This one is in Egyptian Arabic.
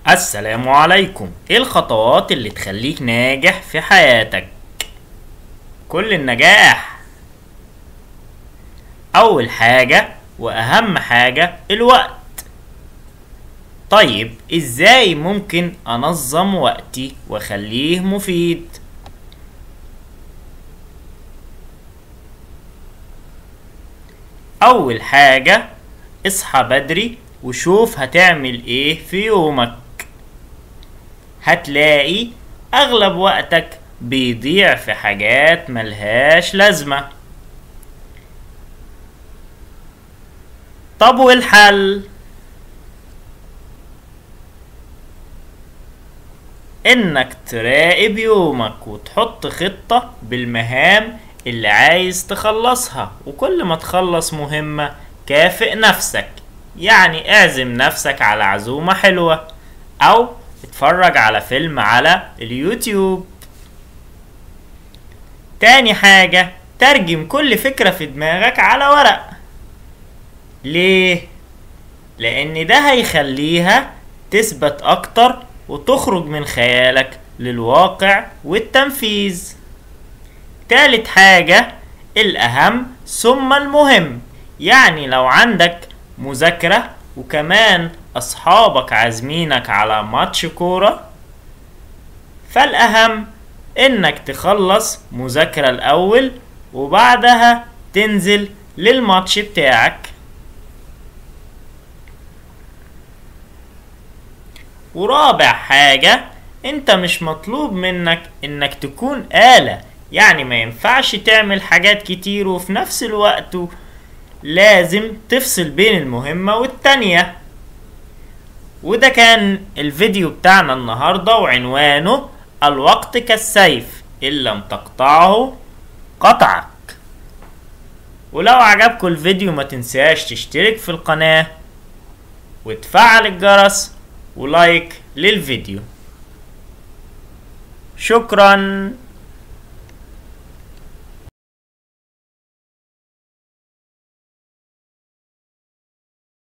السلام عليكم ايه الخطوات اللي تخليك ناجح في حياتك كل النجاح اول حاجة واهم حاجة الوقت طيب ازاي ممكن انظم وقتي واخليه مفيد اول حاجة اصحى بدري وشوف هتعمل ايه في يومك هتلاقي اغلب وقتك بيضيع في حاجات ملهاش لازمة طب والحل انك تراقب يومك وتحط خطة بالمهام اللي عايز تخلصها وكل ما تخلص مهمة كافئ نفسك يعني اعزم نفسك على عزومة حلوة او اتفرج على فيلم على اليوتيوب تاني حاجة ترجم كل فكرة في دماغك على ورق ليه؟ لأن ده هيخليها تثبت أكتر وتخرج من خيالك للواقع والتنفيذ تالت حاجة الأهم ثم المهم يعني لو عندك مذاكرة وكمان أصحابك عازمينك على ماتش كورة فالأهم إنك تخلص مذاكرة الأول وبعدها تنزل للماتش بتاعك ورابع حاجة انت مش مطلوب منك انك تكون آلة يعني ما ينفعش تعمل حاجات كتير وفي نفس الوقت لازم تفصل بين المهمة والتانية وده كان الفيديو بتاعنا النهاردة وعنوانه الوقت كالسيف إن لم تقطعه قطعك ولو عجبكم الفيديو ما تنساش تشترك في القناة وتفعل الجرس ولايك للفيديو شكرا